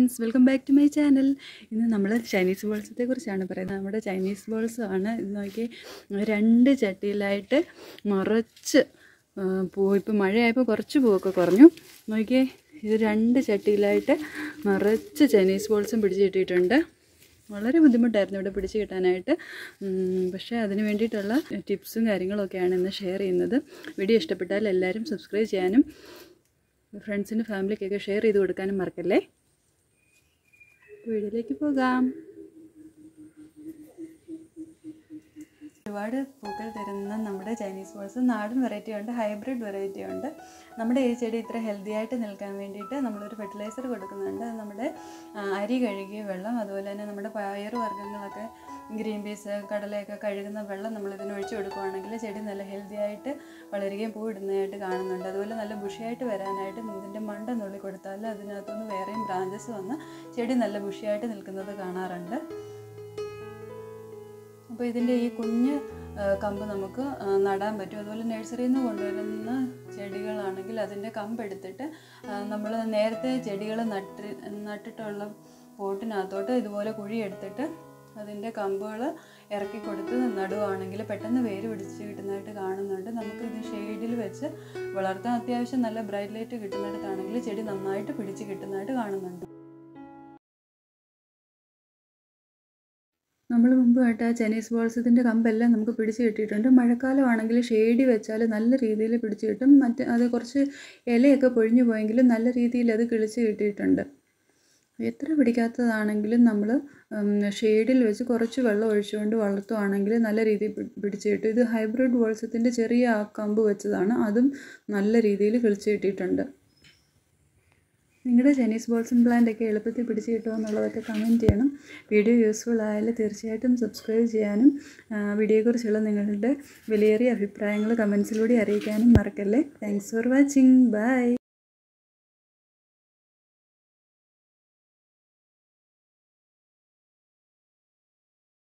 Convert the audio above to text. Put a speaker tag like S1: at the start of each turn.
S1: friends welcome back to my channel ഇന്ന് നമ്മൾ Chinese ബോൾസത്തെ കുറിച്ചാണ് പറയുന്നത് നമ്മുടെ ചൈനീസ് ബോൾസ് ആണ് ഇത് നോക്കി രണ്ട് ചട്ടിയിലായിട്ട് നിറച്ച് ആ, പൂ ഇപ്പോൾ മഴയായപ്പോൾ കുറച്ച് പൂവൊക്കെ കുറഞ്ഞു നോക്കിയേ ഇത് രണ്ട് ചട്ടിയിലായിട്ട് നിറച്ച് ചൈനീസ് ബോൾസും പിടിച്ച് കിട്ടിയിട്ടുണ്ട് വളരെ ബുദ്ധിമുട്ടായിരുന്നു ഇവിടെ പിടിച്ച് കിട്ടാനായിട്ട് ഉം, പക്ഷേ അതിന് വേണ്ടിയിട്ടുള്ള ടിപ്സും കാര്യങ്ങളൊക്കെയാണ് ഇന്ന് ഷെയർ ചെയ്യുന്നത് വീഡിയോ ഇഷ്ടപ്പെട്ടാൽ എല്ലാവരും സബ്സ്ക്രൈബ് ചെയ്യാനും ഫ്രണ്ട്സിനും ഫാമിലിക്കൊക്കെ ഷെയർ ചെയ്ത് കൊടുക്കാനും മറക്കല്ലേ വീഡിയോയിലേക്ക് പോകാം ഒരുപാട് പൂക്കൾ തരുന്ന നമ്മുടെ ചൈനീസ് ബോൾസ് നാടൻ വെറൈറ്റി ഉണ്ട് ഹൈബ്രിഡ് വെറൈറ്റി ഉണ്ട് നമ്മുടെ ഈ ചെടി ഇത്ര ഹെൽത്തി ആയിട്ട് നിൽക്കാൻ വേണ്ടിയിട്ട് നമ്മളൊരു ഫെർട്ടിലൈസർ കൊടുക്കുന്നുണ്ട് അത് നമ്മുടെ ആ, അരി കഴുകിയ വെള്ളം അതുപോലെ തന്നെ നമ്മുടെ പയർ വർഗ്ഗങ്ങളൊക്കെ ഗ്രീൻ പീസ് കടലയൊക്കെ കഴുകുന്ന വെള്ളം നമ്മൾ ഇതിന് ഒഴിച്ചു കൊടുക്കുകയാണെങ്കിൽ ചെടി നല്ല ഹെൽത്തി ആയിട്ട് വളരുകയും പൂ ഇടുന്നതായിട്ട് കാണുന്നുണ്ട് അതുപോലെ നല്ല ബുഷിയായിട്ട് വരാനായിട്ട് ഇതിൻ്റെ മണ്ട നുള്ളി കൊടുത്താൽ അതിനകത്തുനിന്ന് വേറെയും ബ്രാഞ്ചസ് വന്ന് ചെടി നല്ല ബുഷിയായിട്ട് നിൽക്കുന്നത് കാണാറുണ്ട് അപ്പോൾ ഇതിൻ്റെ ഈ കുഞ്ഞ് ആ, കമ്പ് നമുക്ക് ആ, നടാൻ പറ്റും അതുപോലെ നഴ്സറിയിൽ നിന്ന് കൊണ്ടുവരുന്ന ചെടികളാണെങ്കിൽ അതിൻ്റെ കമ്പ് എടുത്തിട്ട് നമ്മൾ നേരത്തെ ചെടികൾ നട്ട് നട്ടിട്ടുള്ള പോട്ടിനകത്തോട്ട് ഇതുപോലെ കുഴി എടുത്തിട്ട് അതിൻ്റെ കമ്പുകൾ ഇറക്കി കൊടുത്ത് നടുവാണെങ്കിൽ പെട്ടെന്ന് വേര് പിടിച്ച് കിട്ടുന്നതായിട്ട് കാണുന്നുണ്ട് നമുക്ക് ഇത് ഷെയ്ഡിൽ വെച്ച് വളർത്താൻ അത്യാവശ്യം നല്ല ബ്രൈറ്റ് ലൈറ്റ് കിട്ടുന്നിടത്താണെങ്കിൽ ചെടി നന്നായിട്ട് പിടിച്ച് കിട്ടുന്നതായിട്ട് കാണുന്നുണ്ട് നമ്മൾ മുമ്പ് കേട്ട ആ ചൈനീസ് ബോൾസത്തിൻ്റെ കമ്പെല്ലാം നമുക്ക് പിടിച്ച് കിട്ടിയിട്ടുണ്ട് മഴക്കാലമാണെങ്കിൽ ഷെയ്ഡി വെച്ചാൽ നല്ല രീതിയിൽ പിടിച്ച് കിട്ടും മറ്റ് അത് കുറച്ച് ഇലയൊക്കെ പൊഴിഞ്ഞു പോയെങ്കിലും നല്ല രീതിയിൽ അത് കിളിച്ച് കിട്ടിയിട്ടുണ്ട് എത്ര പിടിക്കാത്തതാണെങ്കിലും നമ്മൾ ഷെയ്ഡിൽ വെച്ച് കുറച്ച് വെള്ളം ഒഴിച്ചുകൊണ്ട് വളർത്തുവാണെങ്കിൽ നല്ല രീതിയിൽ പി- പിടിച്ച് കിട്ടും ഇത് ഹൈബ്രിഡ് ബോൾസത്തിൻ്റെ ചെറിയ ആ കമ്പ് വെച്ചതാണ് അതും നല്ല രീതിയിൽ കിളിച്ച് കിട്ടിയിട്ടുണ്ട് നിങ്ങളുടെ ചൈനീസ് ബോൾസും പ്ലാന്റ് ഒക്കെ എളുപ്പത്തിൽ പിടിച്ച് കിട്ടുമോ എന്നുള്ളതൊക്കെ കമൻറ്റ് ചെയ്യണം വീഡിയോ യൂസ്ഫുൾ ആയാൽ തീർച്ചയായിട്ടും സബ്സ്ക്രൈബ് ചെയ്യാനും ആ, വീഡിയോയെക്കുറിച്ചുള്ള നിങ്ങളുടെ വിലയേറിയ അഭിപ്രായങ്ങൾ കമൻസിലൂടെ അറിയിക്കാനും മറക്കല്ലേ താങ്ക്സ് ഫോർ വാച്ചിങ് ബൈ